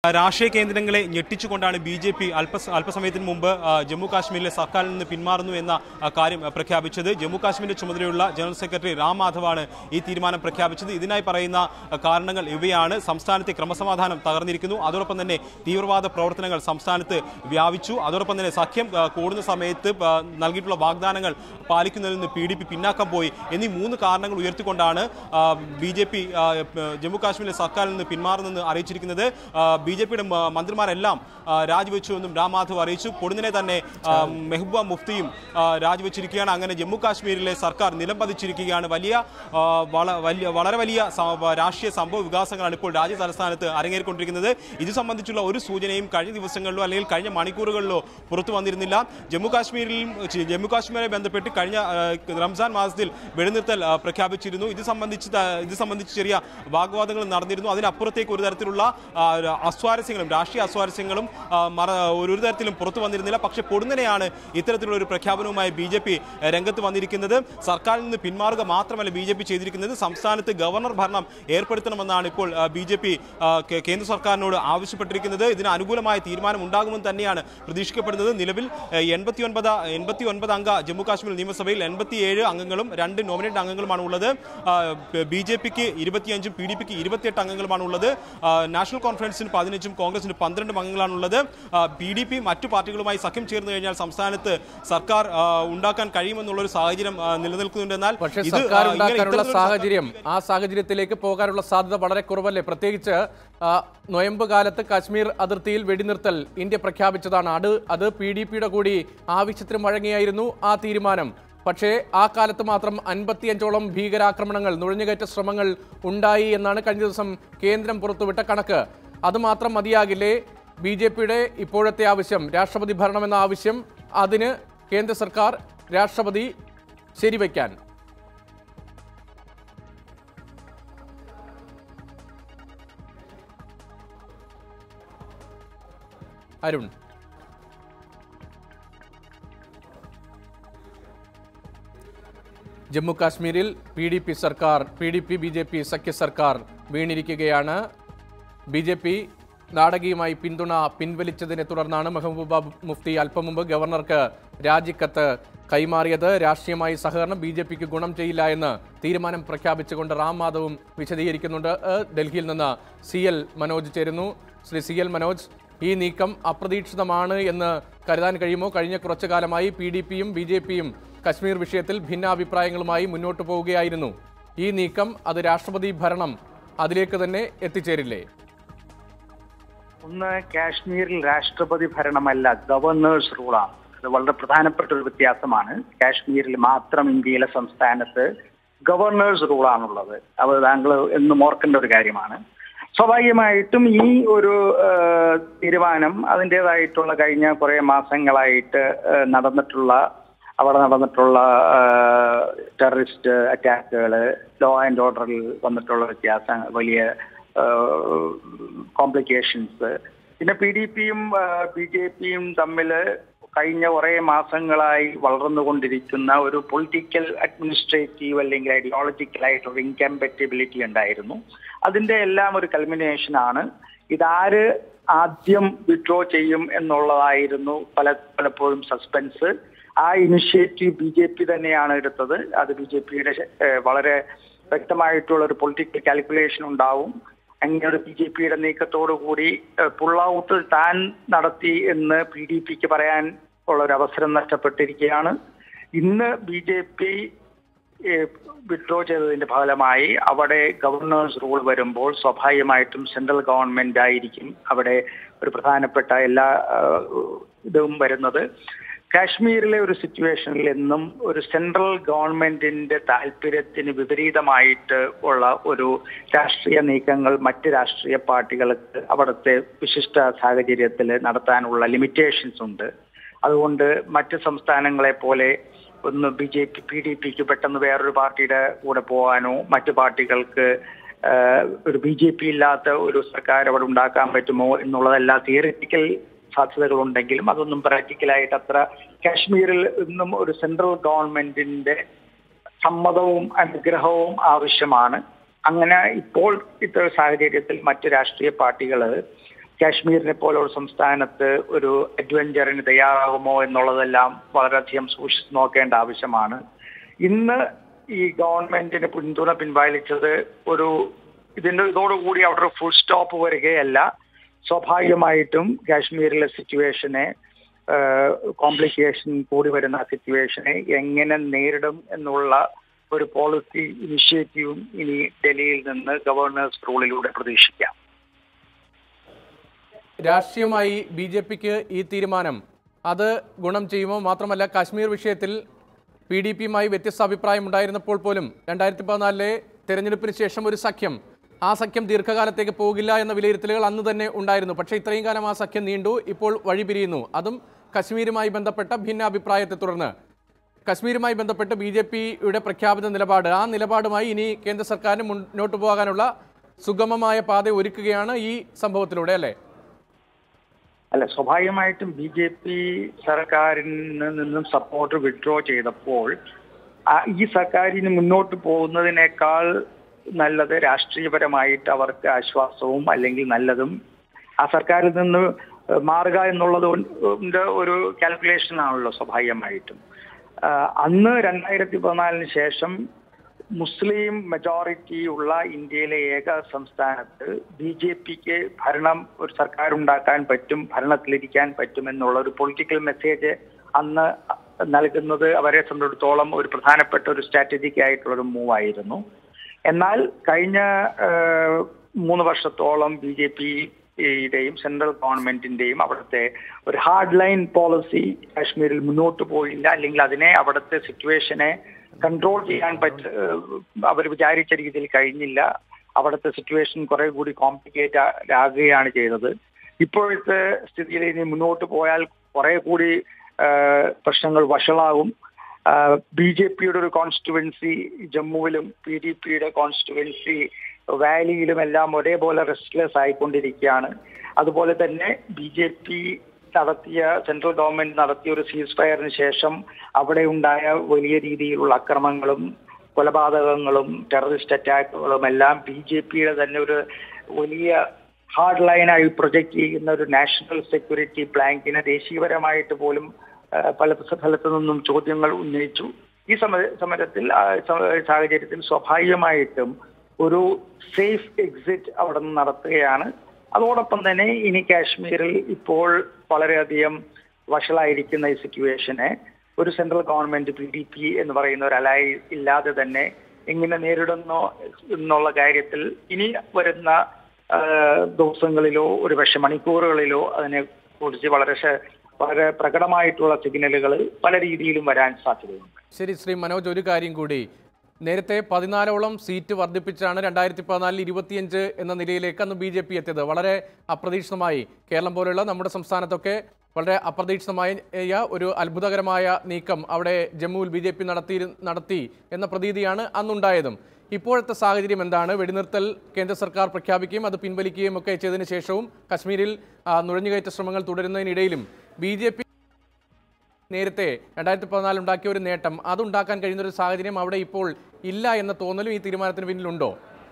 രാഷ്ട്രീയ കേന്ദ്രങ്ങളെ ഞെട്ടിച്ചുകൊണ്ടാണ് B J P അല്പ അല്പസമയത്തിന് മുമ്പ് ആ, ജമ്മു കാശ്മീരിലെ സർക്കാരിൽ നിന്ന് പിന്മാറുന്നു എന്ന ആ, കാര്യം ആ, പ്രഖ്യാപിച്ചത് ജമ്മു കാശ്മീരിന്റെ ചുമതലയുള്ള ജനറൽ സെക്രട്ടറി റാം മാധവാണ് ഈ തീരുമാനം പ്രഖ്യാപിച്ചത് ഇതിനായി പറയുന്ന ആ, കാരണങ്ങൾ ഇവയാണ് സംസ്ഥാനത്തെ ക്രമസമാധാനം തകർന്നിരിക്കുന്നു അതോടൊപ്പം തന്നെ തീവ്രവാദ പ്രവർത്തനങ്ങൾ സംസ്ഥാനത്ത് വ്യാപിച്ചു അതോടൊപ്പം തന്നെ സഖ്യം ആ, കൂടുന്ന സമയത്ത് ആ, നൽകിയിട്ടുള്ള വാഗ്ദാനങ്ങൾ പാലിക്കുന്നതിൽ നിന്ന് പി ഡി പി പിന്നാക്കം പോയി എന്നീ മൂന്ന് കാരണങ്ങൾ ഉയർത്തിക്കൊണ്ടാണ് ബി ജെ പി ജമ്മു കാശ്മീരിലെ സർക്കാരിൽ നിന്ന് പിന്മാറുന്നെന്ന് അറിയിച്ചിരിക്കുന്നത് ബി ജെ പിയുടെ മന്ത്രിമാരെല്ലാം ആ, രാജിവെച്ചുവെന്നും രാം മാധവ് അറിയിച്ചു പൊടുന്നനെ തന്നെ ആ, മെഹബൂബ മുഫ്തിയും ആ, രാജിവെച്ചിരിക്കുകയാണ് അങ്ങനെ ജമ്മു കാശ്മീരിലെ സർക്കാർ നിലംപതിച്ചിരിക്കുകയാണ് വലിയ ആ, വള- വലിയ വളരെ വലിയ സ- രാഷ്ട്രീയ സംഭവ വികാസങ്ങളാണ് ഇപ്പോൾ രാജ്യ തലസ്ഥാനത്ത് അരങ്ങേറിക്കൊണ്ടിരിക്കുന്നത് ഇത് സംബന്ധിച്ചുള്ള ഒരു സൂചനയും കഴിഞ്ഞ ദിവസങ്ങളിലോ അല്ലെങ്കിൽ കഴിഞ്ഞ മണിക്കൂറുകളിലോ പുറത്തു വന്നിരുന്നില്ല ജമ്മു കാശ്മീരിലും ചി- ജമ്മു കാശ്മീരെ ബന്ധപ്പെട്ട് കഴിഞ്ഞ ആ, റംസാൻ മാസത്തിൽ വെടിനിർത്തൽ ആ, പ്രഖ്യാപിച്ചിരുന്നു ഇത് സംബന്ധിച്ച് ത- ഇത് സംബന്ധിച്ച് ചെറിയ വാഗ്വാദങ്ങൾ നടന്നിരുന്നു അതിനപ്പുറത്തേക്ക് ഒരു തരത്തിലുള്ള ആ, ഒരു അസ്വാരസ്യങ്ങളും രാഷ്ട്രീയ അസ്വാരസ്യങ്ങളും ആ, മറ ഒരു ഒരു തരത്തിലും പുറത്തു വന്നിരുന്നില്ല പക്ഷേ പൊടുന്നനെയാണ് ഇത്തരത്തിലുള്ള ഒരു പ്രഖ്യാപനവുമായി ബി ജെ പി രംഗത്ത് വന്നിരിക്കുന്നത് സർക്കാരിൽ നിന്ന് പിന്മാറുക മാത്രമല്ല ബി ജെ പി ചെയ്തിരിക്കുന്നത് സംസ്ഥാനത്ത് ഗവർണർ ഭരണം ഏർപ്പെടുത്തണമെന്നാണ് ഇപ്പോൾ ബി ജെ പി കേന്ദ്ര സർക്കാരിനോട് ആവശ്യപ്പെട്ടിരിക്കുന്നത് ഇതിന് അനുകൂലമായ തീരുമാനം ഉണ്ടാകുമെന്ന് തന്നെയാണ് പ്രതീക്ഷിക്കപ്പെടുന്നത് നിലവിൽ എൺപത്തി ഒൻപത് എൺപത്തി ഒൻപത് അംഗ ജമ്മു കാശ്മീർ നിയമസഭയിൽ എൺപത്തിയേഴ് അംഗങ്ങളും രണ്ട് നോമിനേറ്റ് അംഗങ്ങളുമാണ് ഉള്ളത് ബി ജെ പിക്ക് ഇരുപത്തിയഞ്ചും പി ഡി പിക്ക് ഇരുപത്തിയെട്ട് അംഗങ്ങളുമാണ് ഉള്ളത് ആ, നാഷണൽ കോൺഫറൻസിന് പതിനഞ്ചും കോൺഗ്രസിന് പന്ത്രണ്ടും അംഗങ്ങളാണുള്ളത് പി ഡി പി മറ്റു പാർട്ടികളുമായി സഖ്യം ചേർന്ന് കഴിഞ്ഞാൽ സംസ്ഥാനത്ത് സർക്കാർ ആ, ഉണ്ടാക്കാൻ കഴിയുമെന്നുള്ളൊരു സാഹചര്യം ആ, നിലനിൽക്കുന്നുണ്ടെന്നാൽ പക്ഷേ ഇത്, സർക്കാർ ആ, ഇങ്ങനെ ഉണ്ടാക്കാനുള്ള ഇത്തരത്തിലൊരു സാഹചര്യം ആ സാഹചര്യത്തിലേക്ക് പോകാനുള്ള സാധ്യത വളരെ കുറവല്ലേ പ്രത്യേകിച്ച് ആ, നൊയമ്പ് കാലത്ത് കാശ്മീർ അതിർത്തിയിൽ വെടിനിർത്തൽ ഇന്ത്യ പ്രഖ്യാപിച്ചതാണ് അത് അത് പി ഡി പിയുടെ കൂടി ആവശ്യത്തിന് വഴങ്ങിയായിരുന്നു ആ തീരുമാനം പക്ഷേ ആ കാലത്ത് മാത്രം അൻപത്തിയഞ്ചോളം ഭീകരാക്രമണങ്ങൾ നുഴഞ്ഞുകയറ്റ ശ്രമങ്ങൾ ഉണ്ടായി എന്നാണ് കഴിഞ്ഞ ദിവസം കേന്ദ്രം പുറത്തുവിട്ട കണക്ക് അത് മാത്രം മതിയാകില്ലേ ബി ജെ പിയുടെ ഇപ്പോഴത്തെ ആവശ്യം രാഷ്ട്രപതി ഭരണമെന്ന ആവശ്യം അതിന് കേന്ദ്ര സർക്കാർ രാഷ്ട്രപതി ശരിവയ്ക്കാൻ അരുൺ ജമ്മു കാശ്മീരിൽ പി ഡി പി സർക്കാർ P D P B J P സഖ്യ സർക്കാർ വീണിരിക്കുകയാണ് ബി ജെ പി നാടകീയമായി പിന്തുണ പിൻവലിച്ചതിനെ തുടർന്നാണ് മെഹബൂബ മുഫ്തി അല്പം മുമ്പ് ഗവർണർക്ക് രാജിക്കത്ത് കൈമാറിയത് രാഷ്ട്രീയമായി സഹകരണം ബി ജെ പിക്ക് ഗുണം ചെയ്യില്ല എന്ന് തീരുമാനം പ്രഖ്യാപിച്ചുകൊണ്ട് റാം മാധവും വിശദീകരിക്കുന്നുണ്ട് ഏഹ്, ഡൽഹിയിൽ നിന്ന് സി എൽ മനോജ് ചേരുന്നു ശ്രീ സി എൽ മനോജ് ഈ നീക്കം അപ്രതീക്ഷിതമാണ് എന്ന് കരുതാൻ കഴിയുമോ കഴിഞ്ഞ കുറച്ചു കാലമായി പി ഡി പിയും ബി ജെ പിയും കശ്മീർ വിഷയത്തിൽ ഭിന്നാഭിപ്രായങ്ങളുമായി മുന്നോട്ട് പോവുകയായിരുന്നു ഈ നീക്കം അത് രാഷ്ട്രപതി ഭരണം അതിലേക്ക് തന്നെ എത്തിച്ചേരില്ലേ ഒന്ന് കാശ്മീരിൽ രാഷ്ട്രപതി ഭരണമല്ല ഗവർണേഴ്സ് റൂളാണ് അത് വളരെ പ്രധാനപ്പെട്ട ഒരു വ്യത്യാസമാണ് കാശ്മീരിൽ മാത്രം ഇന്ത്യയിലെ സംസ്ഥാനത്ത് ഗവർണേഴ്സ് റൂളാണുള്ളത് അത് താങ്കൾ എന്നും ഓർക്കേണ്ട ഒരു കാര്യമാണ് സ്വാഭാവികമായിട്ടും ഈ ഒരു ആ, തീരുമാനം അതിൻ്റെതായിട്ടുള്ള കഴിഞ്ഞ കുറേ മാസങ്ങളായിട്ട് ആ, നടന്നിട്ടുള്ള അവിടെ നടന്നിട്ടുള്ള ടെററിസ്റ്റ് അറ്റാക്കുകൾ ലോ ആൻഡ് ഓർഡറിൽ വന്നിട്ടുള്ള വ്യത്യാസം വലിയ കോംപ്ലിക്കേഷൻസ് പിന്നെ പി ഡി പിയും ബി ജെ പിയും തമ്മിൽ കഴിഞ്ഞ കുറേ മാസങ്ങളായി വളർന്നുകൊണ്ടിരിക്കുന്ന ഒരു പൊളിറ്റിക്കൽ അഡ്മിനിസ്ട്രേറ്റീവ് അല്ലെങ്കിൽ ഐഡിയോളജിക്കൽ ആയിട്ടൊരു ഇൻകമ്പറ്റബിലിറ്റി ഉണ്ടായിരുന്നു അതിന്റെ എല്ലാം ഒരു കൾമിനേഷനാണ് ഇതാര് ആദ്യം വിഡ്രോ ചെയ്യും എന്നുള്ളതായിരുന്നു പല പലപ്പോഴും സസ്പെൻസ് ആ ഇനിഷ്യേറ്റീവ് ബി ജെ പി തന്നെയാണ് എടുത്തത് അത് ബി ജെ പിയുടെ വളരെ വ്യക്തമായിട്ടുള്ള ഒരു പൊളിറ്റിക്കൽ കാൽക്കുലേഷൻ ഉണ്ടാവും അങ്ങനെ ഒരു ബി ജെ പിയുടെ നീക്കത്തോടു കൂടി പുൾ ഔട്ട് താൻ നടത്തി എന്ന് പി ഡി പിക്ക് പറയാൻ ഉള്ള ഒരു അവസരം നഷ്ടപ്പെട്ടിരിക്കുകയാണ് ഇന്ന് ബി ജെ പി വിഡ്രോ ചെയ്തതിന്റെ ഫലമായി അവിടെ ഗവർണേഴ്സ് റൂൾ വരുമ്പോൾ സ്വാഭാവികമായിട്ടും സെൻട്രൽ ഗവൺമെന്റ് ആയിരിക്കും അവിടെ ഒരു പ്രധാനപ്പെട്ട എല്ലാ ആ, ഇതും വരുന്നത് കാശ്മീരിലെ ഒരു സിറ്റുവേഷനിൽ എന്നും ഒരു സെൻട്രൽ ഗവൺമെന്റിന്റെ താല്പര്യത്തിന് വിപരീതമായിട്ട് ഉള്ള ഒരു രാഷ്ട്രീയ നീക്കങ്ങൾ മറ്റ് രാഷ്ട്രീയ പാർട്ടികൾക്ക് അവിടുത്തെ വിശിഷ്ട സാഹചര്യത്തിൽ നടത്താനുള്ള ലിമിറ്റേഷൻസ് ഉണ്ട് അതുകൊണ്ട് മറ്റ് സംസ്ഥാനങ്ങളെ പോലെ ഒന്ന് B J P P D പിക്ക് പെട്ടെന്ന് വേറൊരു പാർട്ടിയുടെ കൂടെ പോകാനോ മറ്റു പാർട്ടികൾക്ക് ആഹ്, ഒരു ബി ജെ പി ഇല്ലാത്ത ഒരു സർക്കാർ അവിടെ ഉണ്ടാക്കാൻ പറ്റുമോ എന്നുള്ളതെല്ലാം തിയറിറ്റിക്കൽ സാധ്യതകളുണ്ടെങ്കിലും അതൊന്നും പ്രാക്ടിക്കലായിട്ട് അത്ര കാശ്മീരിൽ ഇന്നും ഒരു സെൻട്രൽ ഗവൺമെന്റിന്റെ സമ്മതവും അനുഗ്രഹവും ആവശ്യമാണ് അങ്ങനെ ഇപ്പോൾ ഇത്തരം സാഹചര്യത്തിൽ മറ്റ് രാഷ്ട്രീയ പാർട്ടികൾ കാശ്മീരിനെ പോലെ ഒരു സംസ്ഥാനത്ത് ഒരു അഡ്വഞ്ചറിന് തയ്യാറാകുമോ എന്നുള്ളതെല്ലാം വളരെയധികം സൂക്ഷിച്ചു നോക്കേണ്ട ആവശ്യമാണ് ഇന്ന് ഈ ഗവൺമെന്റിന് പിന്തുണ പിൻവലിച്ചത് ഒരു ഇതിന്റെ ഇതോടുകൂടി അവിടെ ഒരു ഫുൾ സ്റ്റോപ്പ് വരികയല്ല സ്വാഭാവികമായിട്ടും കാശ്മീരിലെ സിറ്റുവേഷനെ കോംപ്ലിക്കേഷൻ കൂടി വരുന്ന സിറ്റുവേഷനെ എങ്ങനെ നേരിടും എന്നുള്ള ഒരു പോളിസി ഇനിഷ്യേറ്റീവും ഇനി ഡൽഹിയിൽ നിന്ന് ഗവർണേഴ്സ് റൂളിലൂടെ പ്രതീക്ഷിക്കാം രാഷ്ട്രീയമായി ബി ജെ പിക്ക് ഈ തീരുമാനം അത് ഗുണം ചെയ്യുമോ മാത്രമല്ല കാശ്മീർ വിഷയത്തിൽ പി ഡി പിയുമായി വ്യത്യസ്ത അഭിപ്രായം ഉണ്ടായിരുന്നപ്പോൾ പോലും രണ്ടായിരത്തി പതിനാലിലെ തെരഞ്ഞെടുപ്പിന് ശേഷം ഒരു സഖ്യം ആ സഖ്യം ദീർഘകാലത്തേക്ക് പോകില്ല എന്ന വിലയിരുത്തലുകൾ അന്ന് തന്നെ ഉണ്ടായിരുന്നു പക്ഷേ ഇത്രയും കാലം ആ സഖ്യം നീണ്ടു ഇപ്പോൾ വഴിപിരിയുന്നു അതും കശ്മീരുമായി ബന്ധപ്പെട്ട ഭിന്നാഭിപ്രായത്തെ തുടർന്ന് കശ്മീരുമായി ബന്ധപ്പെട്ട് ബി ജെ പിയുടെ പ്രഖ്യാപിത നിലപാട് ആ നിലപാടുമായി ഇനി കേന്ദ്ര സർക്കാരിന് മുന്നോട്ട് പോകാനുള്ള സുഗമമായ പാത ഒരുക്കുകയാണ് ഈ സംഭവത്തിലൂടെ അല്ലേ അല്ല സ്വാഭാവികമായിട്ടും ബി ജെ പി സർക്കാരിൽ നിന്നും സപ്പോർട്ട് വിഡ്രോ ചെയ്തപ്പോൾ ആ ഈ സർക്കാരിന് മുന്നോട്ട് പോകുന്നതിനേക്കാൾ നല്ലത് രാഷ്ട്രീയപരമായിട്ട് അവർക്ക് ആശ്വാസവും അല്ലെങ്കിൽ നല്ലതും ആ സർക്കാരിൽ നിന്ന് മാറുക എന്നുള്ളത് കൊണ്ട് ഒരു കാൽക്കുലേഷൻ ആണല്ലോ സ്വാഭാവികമായിട്ടും ആ, അന്ന് രണ്ടായിരത്തി പതിനാലിന് ശേഷം മുസ്ലിം മെജോറിറ്റി ഉള്ള ഇന്ത്യയിലെ ഏക സംസ്ഥാനത്ത് ബി ജെ പിക്ക് ഭരണം ഒരു സർക്കാർ ഉണ്ടാക്കാൻ പറ്റും ഭരണത്തിലിരിക്കാൻ പറ്റും എന്നുള്ള ഒരു പൊളിറ്റിക്കൽ മെസ്സേജ് അന്ന് നൽകുന്നത് അവരെ സംബന്ധിച്ചിടത്തോളം ഒരു പ്രധാനപ്പെട്ട ഒരു സ്ട്രാറ്റജിക് ആയിട്ടുള്ള ഒരു മൂവ് ആയിരുന്നു എന്നാൽ കഴിഞ്ഞ ആ, മൂന്ന് വർഷത്തോളം ബി ജെ പിയുടെയും സെൻട്രൽ ഗവൺമെന്റിന്റെയും അവിടുത്തെ ഒരു ഹാർഡ് ലൈൻ പോളിസി കാശ്മീരിൽ മുന്നോട്ട് പോയില്ല അല്ലെങ്കിൽ അതിനെ അവിടുത്തെ സിറ്റുവേഷനെ കൺട്രോൾ ചെയ്യാൻ പറ്റ അവർ വിചാരിച്ച രീതിയിൽ കഴിഞ്ഞില്ല അവിടുത്തെ സിറ്റുവേഷൻ കുറെ കൂടി കോംപ്ലിക്കേറ്റ് ആകുകയാണ് ചെയ്തത് ഇപ്പോഴത്തെ സ്ഥിതിയിൽ ഇനി മുന്നോട്ട് പോയാൽ കുറെ കൂടി ആ, പ്രശ്നങ്ങൾ വഷളാകും ബി ജെ പിയുടെ ഒരു കോൺസ്റ്റിറ്റുവൻസി ജമ്മുവിലും പി ഡി പിയുടെ കോൺസ്റ്റിറ്റുവൻസി വാലിയിലും എല്ലാം ഒരേപോലെ റെസ്റ്റ്ലെസ് ആയിക്കൊണ്ടിരിക്കുകയാണ് അതുപോലെ തന്നെ ബി ജെ പി നടത്തിയ സെൻട്രൽ ഗവൺമെന്റ് നടത്തിയ ഒരു സീസ് ഫയറിന് ശേഷം അവിടെ ഉണ്ടായ വലിയ രീതിയിലുള്ള അക്രമങ്ങളും കൊലപാതകങ്ങളും ടെററിസ്റ്റ് അറ്റാക്കുകളും എല്ലാം ബി ജെ പിയുടെ തന്നെ ഒരു വലിയ ഹാർഡ് ലൈനായി പ്രൊജക്ട് ചെയ്യുന്ന ഒരു നാഷണൽ സെക്യൂരിറ്റി പ്ലാങ്കിനെ ദേശീയപരമായിട്ട് പോലും ആ, പല സ്ഥലത്തു നിന്നും ചോദ്യങ്ങൾ ഉന്നയിച്ചു ഈ സമ സമരത്തിൽ ആ, സ- സാഹചര്യത്തിൽ സ്വാഭാവികമായിട്ടും ഒരു സേഫ് എക്സിറ്റ് അവിടെ നിന്ന് നടത്തുകയാണ് അതോടൊപ്പം തന്നെ ഇനി കാശ്മീരിൽ ഇപ്പോൾ വളരെയധികം വഷളായിരിക്കുന്ന ഈ സിറ്റുവേഷനെ ഒരു central government P D P എന്ന് പറയുന്ന ഒരു അലായി ഇല്ലാതെ തന്നെ എങ്ങനെ നേരിടുന്നോ എന്നുള്ള കാര്യത്തിൽ ഇനി വരുന്ന ആ, ദിവസങ്ങളിലോ ഒരു പക്ഷെ മണിക്കൂറുകളിലോ അതിനെ കുറിച്ച് വളരെ ശ- വളരെ പ്രകടമായിട്ടുള്ള സിഗ്നലുകൾ പല രീതിയിലും വരാൻ സാധ്യതയുണ്ട് ശരി ശ്രീ മനോജ് ഒരു കാര്യം കൂടി നേരത്തെ പതിനാലോളം സീറ്റ് വർദ്ധിപ്പിച്ചാണ് രണ്ടായിരത്തി പതിനാലിൽ ഇരുപത്തിയഞ്ച് എന്ന നിലയിലേക്ക് അന്ന് ബി ജെ പി എത്തിയത് വളരെ അപ്രതീക്ഷിതമായി കേരളം പോലെയുള്ള നമ്മുടെ സംസ്ഥാനത്തൊക്കെ വളരെ അപ്രതീക്ഷിതമായ ഒരു അത്ഭുതകരമായ നീക്കം അവിടെ ജമ്മുവിൽ ബി ജെ പി നടത്തി നടത്തി എന്ന പ്രതീതിയാണ് അന്നുണ്ടായതും ഇപ്പോഴത്തെ സാഹചര്യം എന്താണ് വെടിനിർത്തൽ കേന്ദ്ര സർക്കാർ പ്രഖ്യാപിക്കുകയും അത് പിൻവലിക്കുകയും ഒക്കെ ചെയ്തതിനു ശേഷവും കശ്മീരിൽ ആ, നുഴഞ്ഞുകയറ്റ ശ്രമങ്ങൾ തുടരുന്നതിനിടയിലും ബി ജെ പി നേരത്തെ രണ്ടായിരത്തി പതിനാലിൽ ഉണ്ടാക്കിയ ഒരു നേട്ടം അതുണ്ടാക്കാൻ കഴിയുന്ന ഒരു സാഹചര്യം അവിടെ ഇപ്പോൾ ഇല്ല എന്ന തോന്നലും ഈ തീരുമാനത്തിന് പിന്നിലുണ്ടോ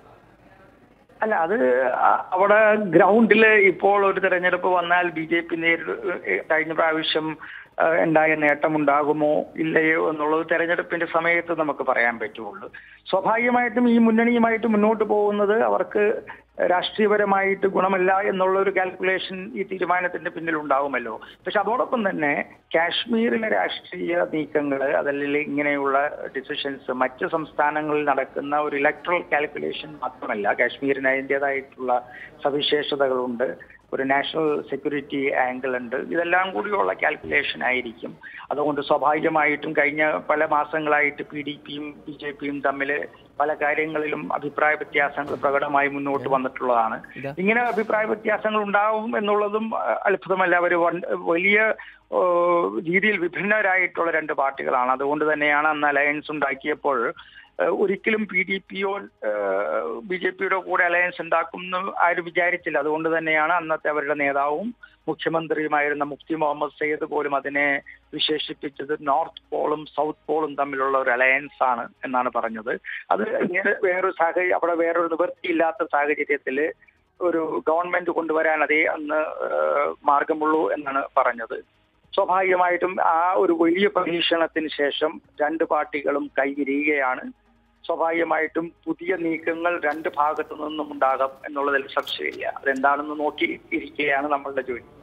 അല്ല അത് അ- അവിടെ ഗ്രൗണ്ടിൽ ഇപ്പോൾ ഒരു തെരഞ്ഞെടുപ്പ് വന്നാൽ ബി ജെ പി നേരിട കഴിഞ്ഞ പ്രാവശ്യം ആ, ഉണ്ടായ നേട്ടം ഉണ്ടാകുമോ ഇല്ലയോ എന്നുള്ളത് തെരഞ്ഞെടുപ്പിന്റെ സമയത്ത് നമുക്ക് പറയാൻ പറ്റുള്ളൂ സ്വാഭാവികമായിട്ടും ഈ മുന്നണിയുമായിട്ട് മുന്നോട്ട് പോകുന്നത് അവർക്ക് രാഷ്ട്രീയപരമായിട്ട് ഗുണമല്ല എന്നുള്ള ഒരു കാൽക്കുലേഷൻ ഈ തീരുമാനത്തിന്റെ പിന്നിൽ ഉണ്ടാകുമല്ലോ പക്ഷെ അതോടൊപ്പം തന്നെ കാശ്മീരിലെ രാഷ്ട്രീയ നീക്കങ്ങൾ അതല്ലെങ്കിൽ ഇങ്ങനെയുള്ള ഡിസിഷൻസ് മറ്റ് സംസ്ഥാനങ്ങളിൽ നടക്കുന്ന ഒരു ഇലക്ട്രൽ കാൽക്കുലേഷൻ മാത്രമല്ല കാശ്മീരിന് അതിൻ്റെതായിട്ടുള്ള സവിശേഷതകളുണ്ട് ഒരു നാഷണൽ സെക്യൂരിറ്റി ആംഗിൾ ഉണ്ട് ഇതെല്ലാം കൂടിയുള്ള കാൽക്കുലേഷൻ ആയിരിക്കും അതുകൊണ്ട് സ്വാഭാവികമായിട്ടും കഴിഞ്ഞ പല മാസങ്ങളായിട്ട് പി ഡി പിയും ബി ജെ പിയും തമ്മിൽ പല കാര്യങ്ങളിലും അഭിപ്രായ വ്യത്യാസങ്ങൾ പ്രകടമായി മുന്നോട്ട് വന്നിട്ടുള്ളതാണ് ഇതാ. ഇങ്ങനെ അഭിപ്രായ വ്യത്യാസങ്ങൾ ഉണ്ടാവും എന്നുള്ളതും അഹ്, അത്ഭുതമല്ല അവർ വലിയ ഏഹ്, രീതിയിൽ വിഭിന്നരായിട്ടുള്ള രണ്ട് പാർട്ടികളാണ് അതുകൊണ്ട് തന്നെയാണ് അന്ന് അലയൻസ് ഉണ്ടാക്കിയപ്പോൾ ഏഹ്, ഒരിക്കലും പി ഡി പിയോ ബി ജെ പിയുടെ കൂടെ അലയൻസ് ഉണ്ടാക്കും എന്ന് ആരും വിചാരിച്ചില്ല അതുകൊണ്ട് തന്നെയാണ് അന്നത്തെ അവരുടെ നേതാവും മുഖ്യമന്ത്രിയുമായിരുന്ന മുഫ്തി മുഹമ്മദ് സയ്യിദ് പോലും അതിനെ വിശേഷിപ്പിച്ചത് നോർത്ത് പോളും സൗത്ത് പോളും തമ്മിലുള്ള ഒരു അലയൻസ് ആണ് എന്നാണ് പറഞ്ഞത് അത് ഇങ്ങനെ വേറൊരു സാഹചര്യം അവിടെ വേറൊരു നിവൃത്തിയില്ലാത്ത സാഹചര്യത്തിൽ ഒരു ഗവൺമെന്റ് കൊണ്ടുവരാൻ അതേ അന്ന് ഏഹ്, മാർഗമുള്ളൂ എന്നാണ് പറഞ്ഞത് സ്വാഭാവികമായിട്ടും ആ ഒരു വലിയ പരീക്ഷണത്തിന് ശേഷം രണ്ട് പാർട്ടികളും കൈവിരിയുകയാണ് സ്വാഭാവികമായിട്ടും പുതിയ നീക്കങ്ങൾ രണ്ട് ഭാഗത്തു നിന്നും ഉണ്ടാകാം എന്നുള്ളതിൽ സംശയമില്ല അതെന്താണെന്ന് നോക്കി ഇരിക്കുകയാണ് നമ്മളുടെ ജോലി